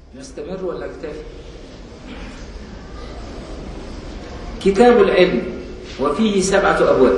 نستمر ولا اكتفي كتاب العلم وفيه سبعة أبواب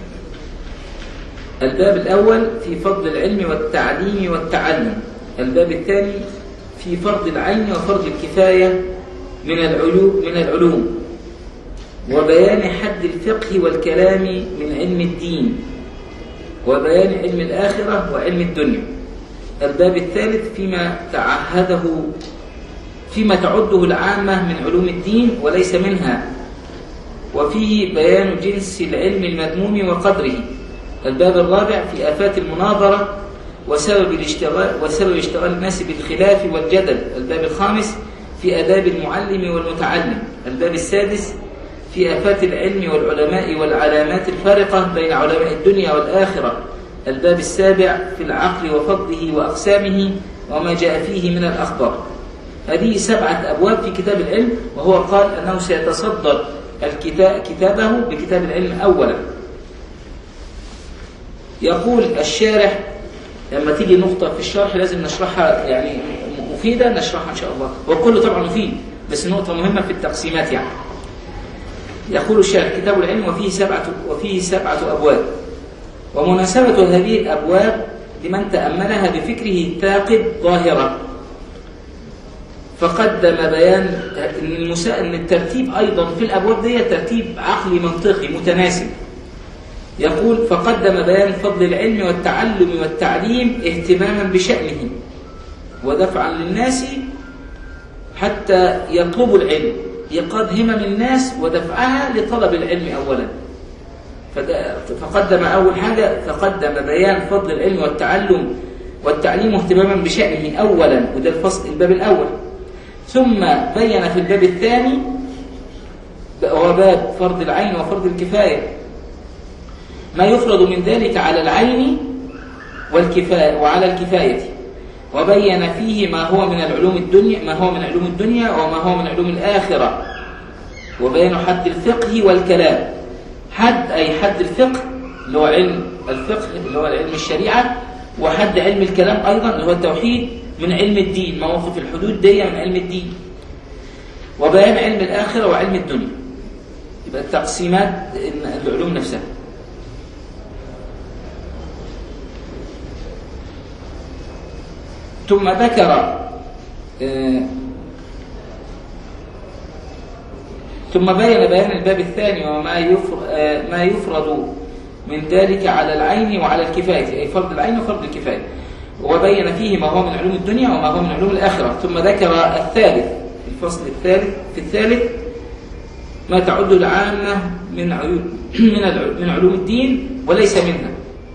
الباب الأول في فضل العلم والتعليم والتعلم الباب الثاني في فرض العين وفرض الكفاية من العلوم من العلوم وبيان حد الفقه والكلام من علم الدين وبيان علم الآخرة وعلم الدنيا الباب الثالث فيما تعهده فيما تعده العامة من علوم الدين وليس منها وفيه بيان جنس العلم المذموم وقدره الباب الرابع في آفات المناظرة وسبب الاشتغال وسبب اشتغال الناس بالخلاف والجدل الباب الخامس في آداب المعلم والمتعلم الباب السادس في آفات العلم والعلماء والعلامات الفارقة بين علماء الدنيا والآخرة الباب السابع في العقل وفضله وأقسامه وما جاء فيه من الأخبار هذه سبعة أبواب في كتاب العلم وهو قال أنه سيتصدر الكتاب كتابه بكتاب العلم أولا يقول الشارح لما تيجي نقطة في الشرح لازم نشرحها يعني مفيدة نشرحها إن شاء الله وكله طبعا مفيد بس نقطة مهمة في التقسيمات يعني يقول الشارح كتاب العلم وفيه سبعة وفيه سبعة أبواب ومناسبة هذه الأبواب لمن تأملها بفكره الثاقب ظاهرة فقدم بيان ان المسا... ان الترتيب ايضا في الابواب دي ترتيب عقلي منطقي متناسب يقول فقدم بيان فضل العلم والتعلم والتعليم اهتماما بشأنه ودفعا للناس حتى يطلبوا العلم إيقاظ همم الناس ودفعها لطلب العلم أولا فقدم أول حاجة فقدم بيان فضل العلم والتعلم والتعليم اهتماما بشأنه أولا وده الفصل الباب الأول ثم بين في الباب الثاني وهو باب فرض العين وفرض الكفاية ما يفرض من ذلك على العين والكفاية وعلى الكفاية وبين فيه ما هو من العلوم الدنيا ما هو من علوم الدنيا وما هو من علوم الآخرة وبين حد الفقه والكلام حد أي حد الفقه اللي هو علم الفقه اللي هو علم الشريعة وحد علم الكلام أيضا اللي هو التوحيد من علم الدين مواقف الحدود دي من علم الدين وبيان علم الآخرة وعلم الدنيا يبقى التقسيمات العلوم نفسها ثم ذكر ثم بين بيان الباب الثاني وما ما يفرض من ذلك على العين وعلى الكفاية أي فرض العين وفرض الكفاية وبين فيه ما هو من علوم الدنيا وما هو من علوم الآخرة ثم ذكر الثالث الفصل الثالث في الثالث ما تعد العامة من عيون من من علوم الدين وليس منها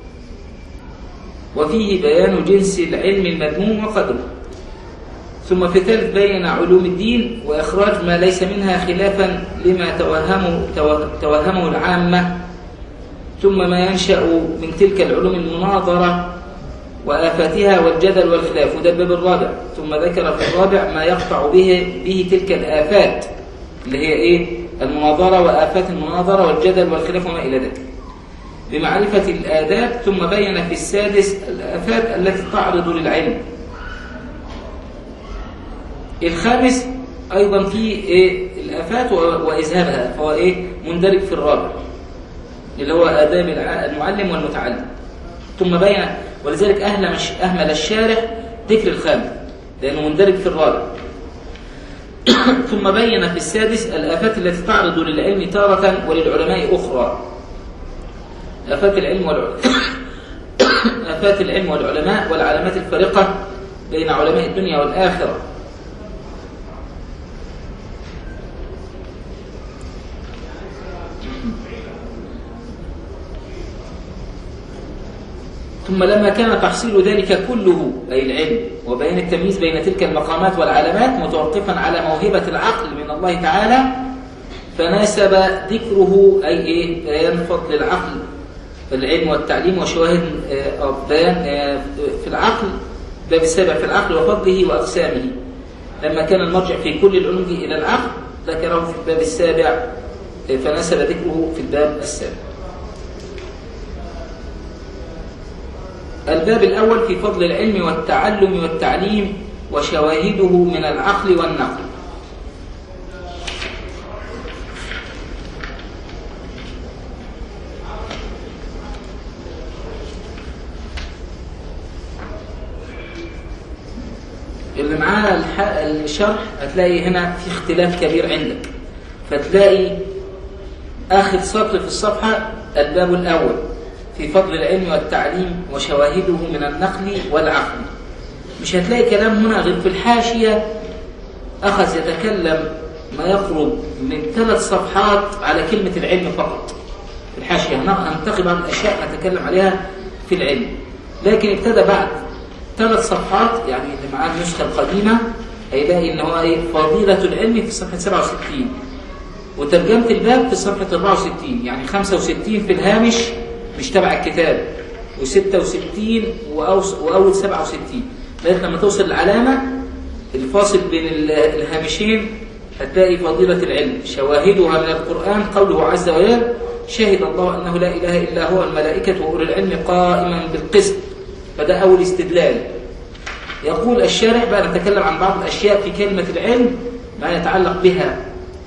وفيه بيان جنس العلم المذموم وقدره ثم في الثالث بين علوم الدين وإخراج ما ليس منها خلافا لما توهمه, توهمه العامة ثم ما ينشأ من تلك العلوم المناظرة وآفاتها والجدل والخلاف وده الباب الرابع ثم ذكر في الرابع ما يقطع به, به تلك الآفات اللي هي إيه المناظرة وآفات المناظرة والجدل والخلاف وما إلى ذلك بمعرفة الآداب ثم بين في السادس الآفات التي تعرض للعلم الخامس أيضا في إيه الآفات وإذهابها فهو إيه مندرج في الرابع اللي هو آداب المعلم والمتعلم ثم بين ولذلك أهمل أهمل الشارح ذكر الخامس لأنه مندرج في الرابع ثم بين في السادس الآفات التي تعرض للعلم تارة وللعلماء أخرى آفات العلم والعلماء آفات العلم والعلماء والعلامات الفارقة بين علماء الدنيا والآخرة ثم لما كان تحصيل ذلك كله أي العلم وبيان التمييز بين تلك المقامات والعلامات متوقفا على موهبة العقل من الله تعالى فناسب ذكره أي إيه بيان فضل العقل العلم والتعليم وشواهد بيان في العقل باب السابع في العقل وفضله وأقسامه لما كان المرجع في كل العلوم إلى العقل ذكره في الباب السابع فناسب ذكره في الباب السابع الباب الأول في فضل العلم والتعلم والتعليم وشواهده من العقل والنقل اللي معاه الشرح هتلاقي هنا في اختلاف كبير عندك فتلاقي آخر سطر في الصفحة الباب الأول في فضل العلم والتعليم وشواهده من النقل والعقل مش هتلاقي كلام هنا غير في الحاشية أخذ يتكلم ما يقرب من ثلاث صفحات على كلمة العلم فقط في الحاشية هننتقي بعض الأشياء نتكلم عليها في العلم لكن ابتدى بعد ثلاث صفحات يعني اللي معاه النسخة القديمة هيلاقي ان هو ايه فضيلة العلم في صفحة 67 وترجمة الباب في صفحة 64 يعني 65 في الهامش مش تبع الكتاب و66 وأول 67 لغايه لما توصل العلامة الفاصل بين الهامشين هتلاقي فضيلة العلم شواهدها من القرآن قوله عز وجل شهد الله أنه لا إله إلا هو الملائكة وأولي العلم قائما بالقسط فده أول استدلال يقول الشارح بقى نتكلم عن بعض الأشياء في كلمة العلم ما يتعلق بها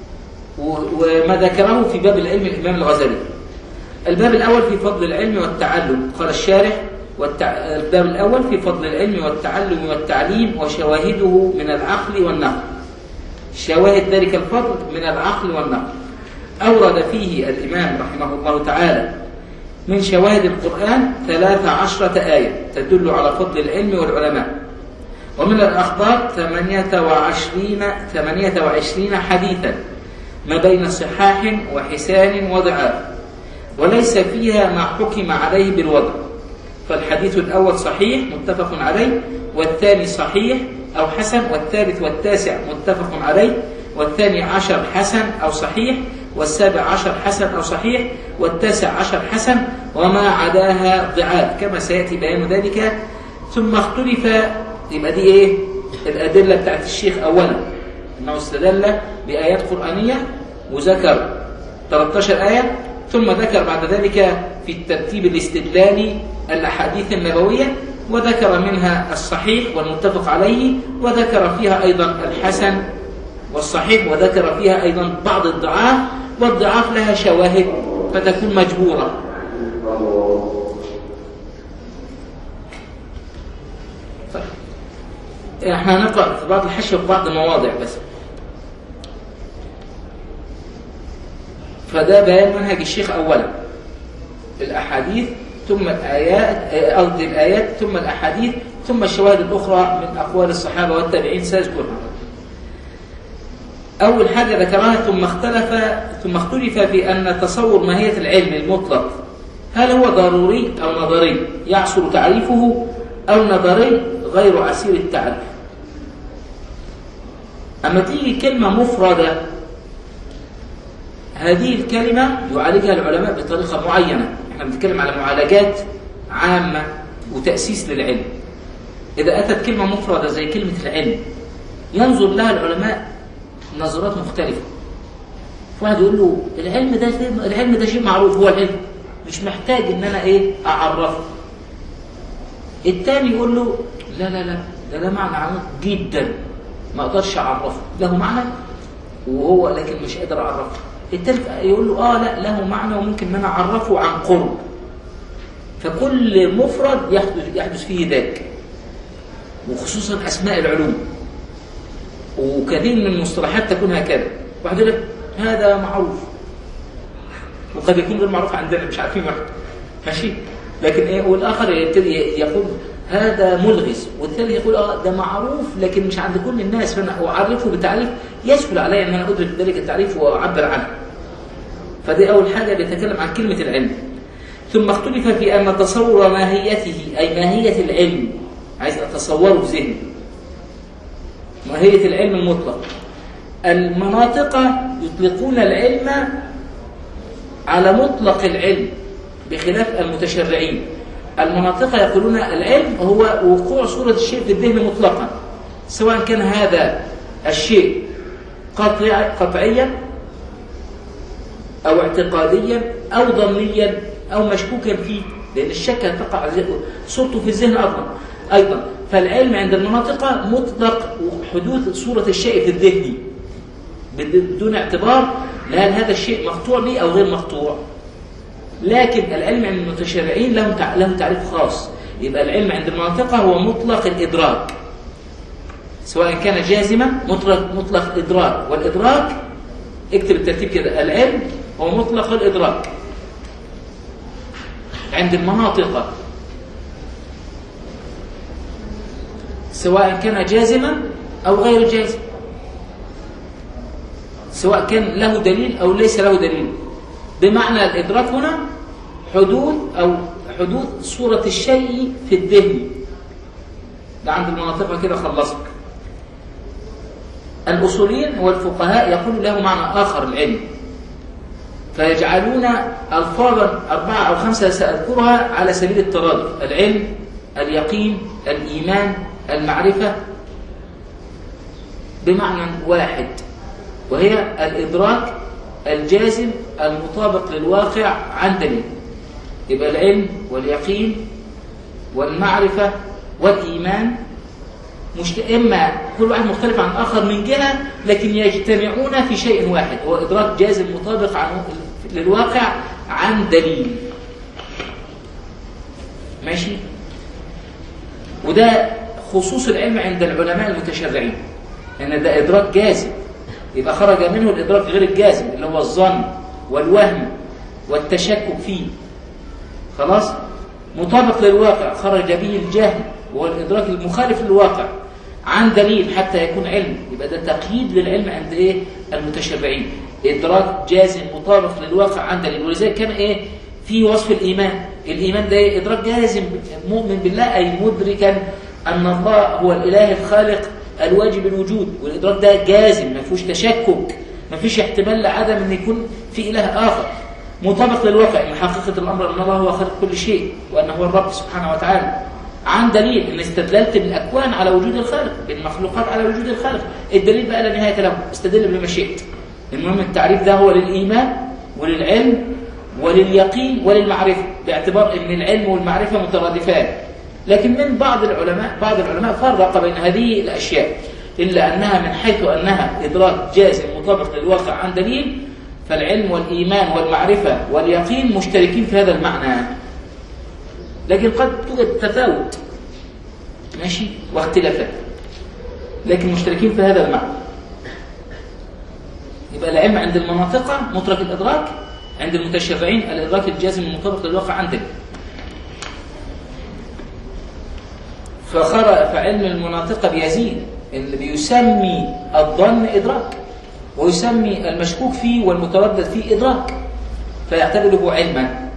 وما ذكره في باب العلم الإمام الغزالي الباب الأول في فضل العلم والتعلم قال الشارح والتع... الباب الأول في فضل العلم والتعلم والتعليم وشواهده من العقل والنقل شواهد ذلك الفضل من العقل والنقل أورد فيه الإمام رحمه الله تعالى من شواهد القرآن ثلاث عشرة آية تدل على فضل العلم والعلماء ومن الأخبار ثمانية وعشرين, ثمانية وعشرين حديثا ما بين صحاح وحسان وضعاف وليس فيها ما حكم عليه بالوضع فالحديث الأول صحيح متفق عليه والثاني صحيح أو حسن والثالث والتاسع متفق عليه والثاني عشر حسن أو صحيح والسابع عشر حسن أو صحيح والتاسع عشر حسن وما عداها ضعاف كما سيأتي بيان ذلك ثم اختلف يبقى دي ايه الأدلة بتاعت الشيخ أولا أنه استدل بآيات قرآنية وذكر 13 آية ثم ذكر بعد ذلك في الترتيب الاستدلالي الأحاديث النبوية وذكر منها الصحيح والمتفق عليه وذكر فيها أيضا الحسن والصحيح وذكر فيها أيضا بعض الضعاف والضعاف لها شواهد فتكون مجبورة طيب. احنا نقرأ في بعض الحشي في بعض المواضع بس فده بيان منهج الشيخ أولا الأحاديث ثم الآيات قصدي الآيات ثم الأحاديث ثم الشواهد الأخرى من أقوال الصحابة والتابعين سيذكرها أول حاجة ذكرها ثم اختلف ثم اختلف في أن تصور ماهية العلم المطلق هل هو ضروري أو نظري يعصر تعريفه أو نظري غير عسير التعريف أما تيجي كلمة مفردة هذه الكلمة يعالجها العلماء بطريقة معينة احنا بنتكلم على معالجات عامة وتأسيس للعلم إذا أتت كلمة مفردة زي كلمة العلم ينظر لها العلماء نظرات مختلفة واحد يقول له العلم ده العلم ده شيء معروف هو العلم مش محتاج ان انا ايه اعرفه الثاني يقول له لا لا لا ده له معنى عميق جدا ما اقدرش اعرفه له معنى وهو لكن مش قادر اعرفه الثالث يقول له اه لا له معنى وممكن ان انا اعرفه عن قرب فكل مفرد يحدث يحدث فيه ذاك وخصوصا اسماء العلوم وكثير من المصطلحات تكون هكذا واحد يقول لك هذا معروف وقد يكون غير معروف عندنا مش عارفين واحد ماشي لكن ايه والاخر يبتدي يقول هذا ملغز والثاني يقول اه ده معروف لكن مش عند كل الناس فانا اعرفه بتعريف يسهل علي ان انا ادرك ذلك التعريف واعبر عنه فدي اول حاجه بيتكلم عن كلمه العلم ثم اختلف في ان تصور ماهيته اي ماهيه العلم عايز اتصوره في ذهني ماهيه العلم المطلق المناطق يطلقون العلم على مطلق العلم بخلاف المتشرعين المناطق يقولون العلم هو وقوع صورة الشيء في الذهن مطلقا سواء كان هذا الشيء قطع قطعيا أو اعتقاديا أو ضمنيا أو مشكوكا فيه لأن الشك تقع صورته في الذهن أيضا أيضا فالعلم عند المناطق مطلق حدوث صورة الشيء في الذهن بدون اعتبار لهل هذا الشيء مقطوع به أو غير مقطوع لكن العلم عند المتشرعين له له تعريف خاص يبقى العلم عند المناطق هو مطلق الإدراك سواء كان جازما مطلق مطلق إدراك والإدراك اكتب الترتيب كده العلم هو مطلق الإدراك عند المناطق سواء كان جازما أو غير جازم سواء كان له دليل أو ليس له دليل بمعنى الإدراك هنا حدوث أو حدوث صورة الشيء في الذهن ده عند المناطق كده خلصك الأصوليين والفقهاء يقول له معنى آخر العلم فيجعلون ألفاظا أربعة أو خمسة سأذكرها على سبيل الترادف العلم اليقين الإيمان المعرفة بمعنى واحد وهي الإدراك الجازم المطابق للواقع عن دليل يبقى العلم واليقين والمعرفة والإيمان مش إما كل واحد مختلف عن آخر من جهة لكن يجتمعون في شيء واحد هو إدراك جازم مطابق عن للواقع عن دليل ماشي وده خصوص العلم عند العلماء المتشرعين ان ده ادراك جازم يبقى خرج منه الادراك غير الجازم اللي هو الظن والوهم والتشكك فيه خلاص مطابق للواقع خرج به الجهل وهو الادراك المخالف للواقع عن دليل حتى يكون علم يبقى ده تقييد للعلم عند ايه المتشرعين ادراك جازم مطابق للواقع عن دليل ولذلك كان ايه في وصف الايمان الايمان ده إيه؟ ادراك جازم مؤمن بالله اي مدركا ان الله هو الاله الخالق الواجب الوجود والادراك ده جازم ما فيهوش تشكك ما فيش احتمال لعدم ان يكون في اله اخر مطابق للواقع ان حقيقه الامر ان الله هو خالق كل شيء وانه هو الرب سبحانه وتعالى عن دليل ان استدللت بالاكوان على وجود الخالق بالمخلوقات على وجود الخالق الدليل بقى لا نهايه له استدل بما شئت المهم التعريف ده هو للايمان وللعلم ولليقين وللمعرفه باعتبار ان العلم والمعرفه مترادفان لكن من بعض العلماء بعض العلماء فرق بين هذه الاشياء الا انها من حيث انها ادراك جازم مطابق للواقع عن دليل فالعلم والايمان والمعرفه واليقين مشتركين في هذا المعنى لكن قد توجد تفاوت ماشي واختلافات لكن مشتركين في هذا المعنى يبقى العلم عند المناطق مطلق الادراك عند المتشرعين الادراك الجازم المطابق للواقع عندك فخرج فعلم المناطق بيزيد اللي بيسمي الظن ادراك ويسمي المشكوك فيه والمتردد فيه ادراك فيعتبره علما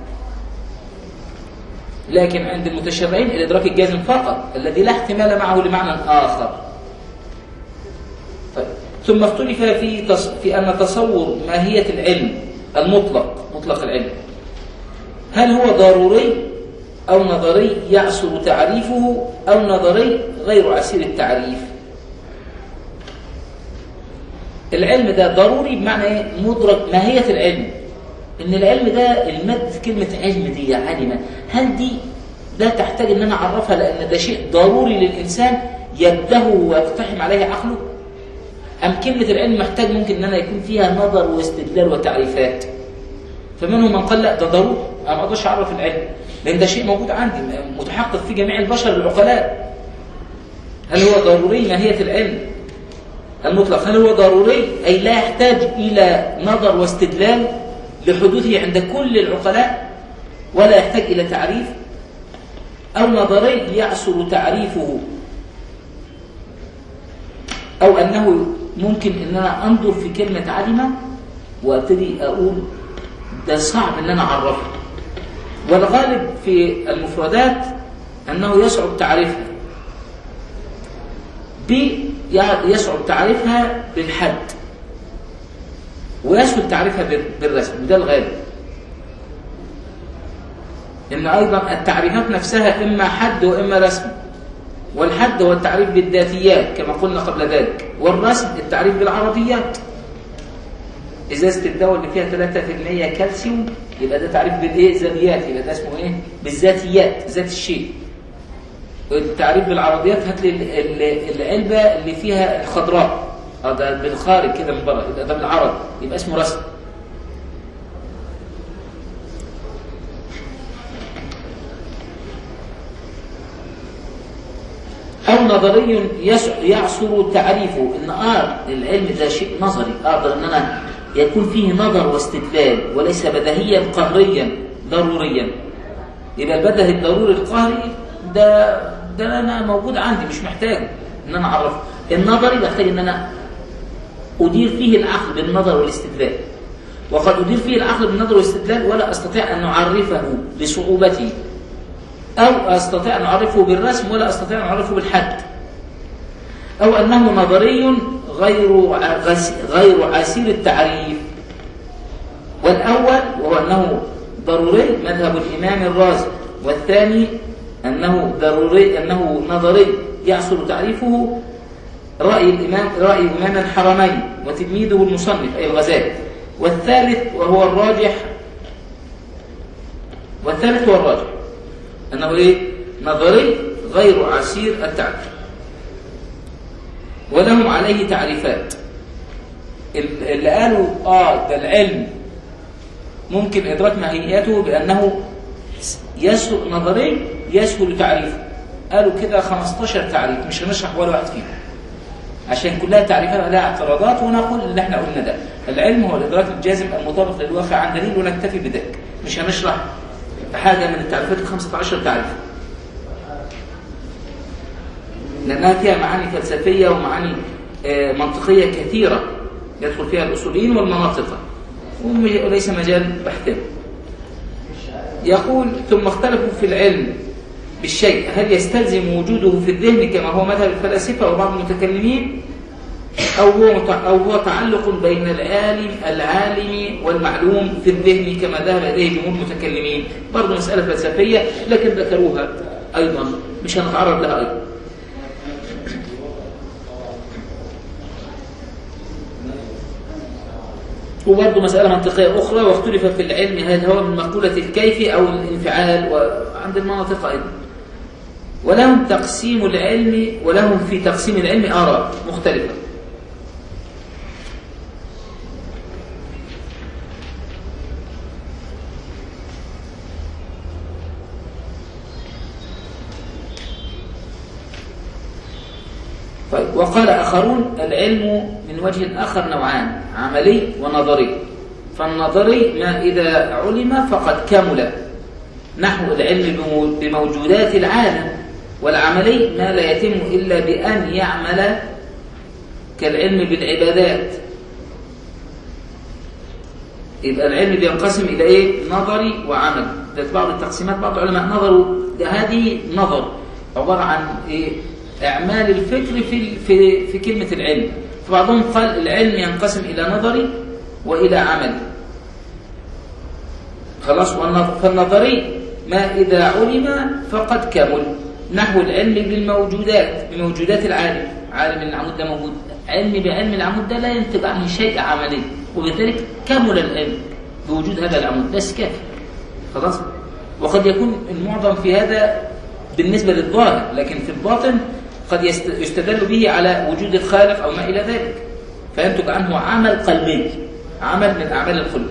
لكن عند المتشرعين الإدراك الجازم فقط الذي لا احتمال معه لمعنى آخر طيب. ثم اختلف في تص... في أن تصور ماهية العلم المطلق مطلق العلم هل هو ضروري أو نظري يعسر تعريفه أو نظري غير عسير التعريف العلم ده ضروري بمعنى ايه مدرك ماهية العلم ان العلم ده المد كلمة علم دي علم هل دي لا تحتاج ان انا اعرفها لان ده شيء ضروري للانسان يبده ويقتحم عليه عقله ام كلمة العلم محتاج ممكن ان انا يكون فيها نظر واستدلال وتعريفات فمنهم من قال لا ده ضروري انا ما اقدرش اعرف العلم لان ده شيء موجود عندي متحقق في جميع البشر العقلاء هل هو ضروري ماهية العلم المطلق هل هو ضروري أي لا يحتاج إلى نظر واستدلال لحدوثه عند كل العقلاء ولا يحتاج إلى تعريف أو نظري يعسر تعريفه أو أنه ممكن أن أنا أنظر في كلمة علم وابتدي أقول ده صعب أن أنا أعرفه والغالب في المفردات أنه يصعب تعريفها ب يصعب تعريفها بالحد ويسهل تعريفها بالرسم وده الغالب ان ايضا التعريفات نفسها اما حد واما رسم والحد هو التعريف بالذاتيات كما قلنا قبل ذلك والرسم التعريف بالعربيات ازازه الدواء اللي فيها 3% كالسيوم يبقى ده تعريف بالايه ذاتيات يبقى ده اسمه ايه بالذاتيات ذات الشيء التعريف بالعرضيات هات لي ال- ال- العلبة اللي فيها الخضراء اه ده بالخارج كده من بره يبقى ده بالعرض يبقى اسمه رسم أو نظري يس- يعصر تعريفه إن آه العلم ده شيء نظري أقدر إن أنا يكون فيه نظر واستدلال وليس بديهيا قهريا ضروريا يبقى البدهي الضروري القهري ده ده أنا موجود عندي مش محتاجه إن أنا أعرفه النظري بحتاج إن أنا أدير فيه العقل بالنظر والاستدلال وقد أدير فيه العقل بالنظر والاستدلال ولا أستطيع أن أعرفه لصعوبته أو أستطيع أن أعرفه بالرسم ولا أستطيع أن أعرفه بالحد أو أنه نظري غير عس- غير عسير التعريف والأول وهو أنه ضروري مذهب الإمام الرازي والثاني أنه ضروري أنه نظري يعصر تعريفه رأي الإمام رأي إمام الحرمين وتلميذه المصنف أي الغزالي والثالث وهو الراجح والثالث هو الراجح أنه إيه؟ نظري غير عسير التعريف ولهم عليه تعريفات ال- اللي قالوا آه ده العلم ممكن إدراك ماهيته بأنه يسهل نظري يسهل تعريفه قالوا كده 15 تعريف مش هنشرح ولا واحد فيهم عشان كلها تعريفات لها اعتراضات ونقول اللي احنا قلنا ده العلم هو الإدراك الجازم المطابق للواقع عن دليل ونكتفي بذلك مش هنشرح حاجة من التعريفات ال 15 تعريف لأنها فيها معاني فلسفية ومعاني آه، منطقية كثيرة يدخل فيها الأصوليين والمناطق وليس مجال بحثهم يقول ثم اختلفوا في العلم بالشيء هل يستلزم وجوده في الذهن كما هو مذهب الفلاسفة وبعض المتكلمين أو هو متع- أو هو تعلق بين العالم العالم والمعلوم في الذهن كما ذهب إليه جمهور المتكلمين برضه مسألة فلسفية لكن ذكروها أيضا مش هنتعرض لها أيضا وبرضه مسألة منطقية أخرى واختلف في العلم هل هو من مقولة الكيف أو الانفعال وعند المناطق أيضا ولهم تقسيم العلم ولهم في تقسيم العلم آراء مختلفة طيب وقال آخرون العلم من وجه آخر نوعان عملي ونظري فالنظري ما إذا علم فقد كمل نحو العلم بمو- بموجودات العالم والعملي ما لا يتم إلا بأن يعمل كالعلم بالعبادات يبقى العلم بينقسم إلى إيه؟ نظري وعمل ده بعض التقسيمات بعض العلماء نظروا ده هذه نظر عبارة عن إيه؟ إعمال الفكر في في في كلمة العلم فبعضهم قال العلم ينقسم إلى نظري وإلى عملي خلاص والنظ- فالنظري ما إذا علم فقد كمل نحو العلم بالموجودات بموجودات العالم عالم العمود ده موجود علم بعلم العمود ده لا ينتج عنه شيء عملي وبذلك كمل العلم بوجود هذا العمود بس كافي خلاص وقد يكون المعظم في هذا بالنسبة للظاهر لكن في الباطن قد يست- يستدل به على وجود الخالق أو ما إلى ذلك فينتج عنه عمل قلبي عمل من أعمال القلوب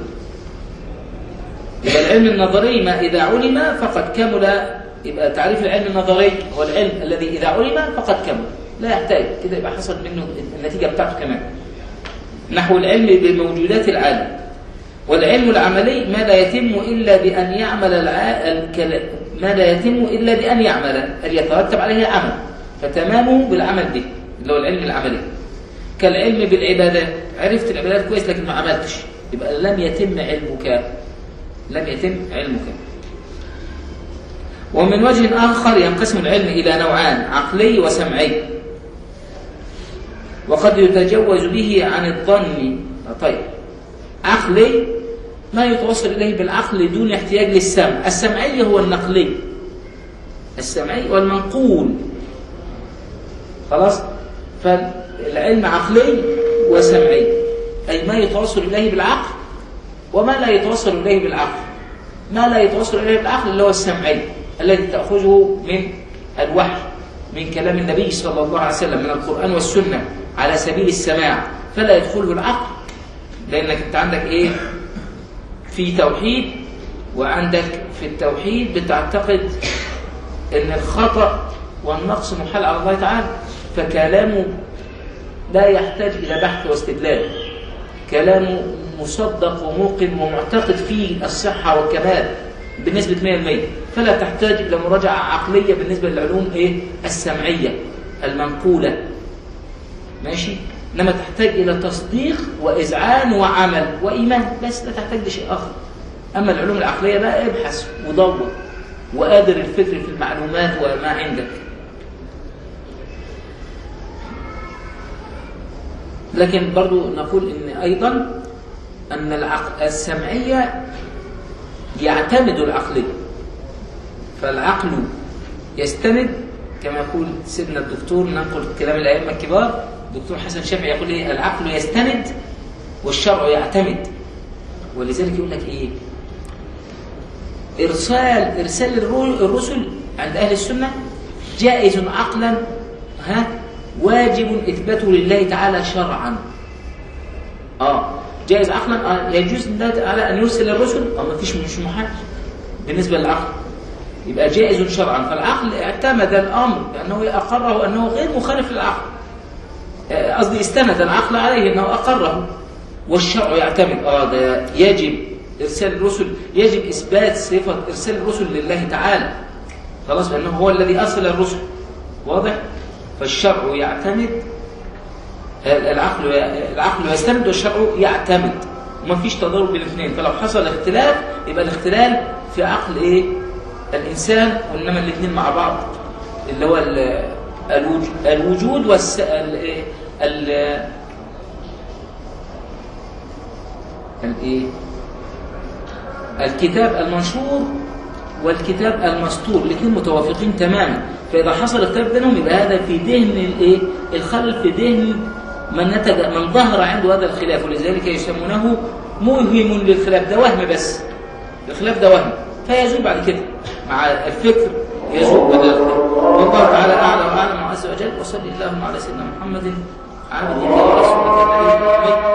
يبقى العلم النظري ما إذا علم فقد كمل يبقى تعريف العلم النظري هو العلم الذي إذا علم فقد كمل لا يحتاج كده يبقى حصل منه النتيجة بتاعته كمان نحو العلم بموجودات العالم والعلم العملي ما لا يتم إلا بأن يعمل الع... الكل... ما لا يتم إلا بأن يعمل أن يترتب عليه عمل فتمامه بالعمل به اللي هو العلم العملي كالعلم بالعبادات عرفت العبادات كويس لكن ما عملتش يبقى لم يتم علمك لم يتم علمك ومن وجه آخر ينقسم العلم إلى نوعان عقلي وسمعي وقد يتجوز به عن الظن طيب عقلي ما يتوصل إليه بالعقل دون احتياج للسمع السمعي هو النقلي السمعي والمنقول خلاص فالعلم عقلي وسمعي أي ما يتوصل إليه بالعقل وما لا يتوصل إليه بالعقل ما لا يتوصل إليه بالعقل اللي هو السمعي الذي تأخذه من الوحي من كلام النبي صلى الله عليه وسلم من القرآن والسنة على سبيل السماع فلا يدخله العقل لأنك أنت عندك إيه في توحيد وعندك في التوحيد بتعتقد أن الخطأ والنقص محال على الله تعالى فكلامه لا يحتاج إلى بحث واستدلال كلامه مصدق وموقن ومعتقد فيه الصحة والكمال بنسبة 100% فلا تحتاج إلى مراجعة عقلية بالنسبة للعلوم إيه؟ السمعية المنقولة ماشي؟ إنما تحتاج إلى تصديق وإذعان وعمل وإيمان بس لا تحتاج لشيء آخر أما العلوم العقلية بقى ابحث ودور وقادر الفكر في المعلومات وما عندك لكن برضو نقول إن أيضا أن العقل السمعية يعتمد العقلية فالعقل يستند كما يقول سيدنا الدكتور ننقل كلام الأئمة الكبار الدكتور حسن شافعي يقول إيه العقل يستند والشرع يعتمد ولذلك يقول لك إيه إرسال إرسال الرسل عند أهل السنة جائز عقلا ها واجب إثباته لله تعالى شرعا آه جائز عقلا آه يجوز لله تعالى أن يرسل الرسل أو ما فيش مش محال بالنسبة للعقل يبقى جائز شرعا فالعقل اعتمد الأمر بأنه أقره أنه غير مخالف للعقل قصدي استند العقل عليه أنه أقره والشرع يعتمد آه ده يجب إرسال الرسل يجب إثبات صفة إرسال الرسل لله تعالى خلاص بأنه هو الذي أرسل الرسل واضح فالشرع يعتمد العقل العقل يستند والشرع يعتمد وما فيش تضارب بين الاثنين فلو حصل اختلاف يبقى الاختلال في عقل ايه الانسان وانما الاثنين مع بعض اللي هو الوجود والس ال ال الايه الكتاب المنشور والكتاب المسطور الاثنين متوافقين تماما فاذا حصل اختلاف بينهم يبقى هذا في دهن الايه الخلل في دهن من نتج من ظهر عنده هذا الخلاف ولذلك يسمونه موهم للخلاف ده وهم بس الخلاف ده وهم فيزول بعد كده مع الفكر يزول بدل والله تعالى اعلى واعلم عز وجل وصلي اللهم على سيدنا محمد عبدك ورسولك النبي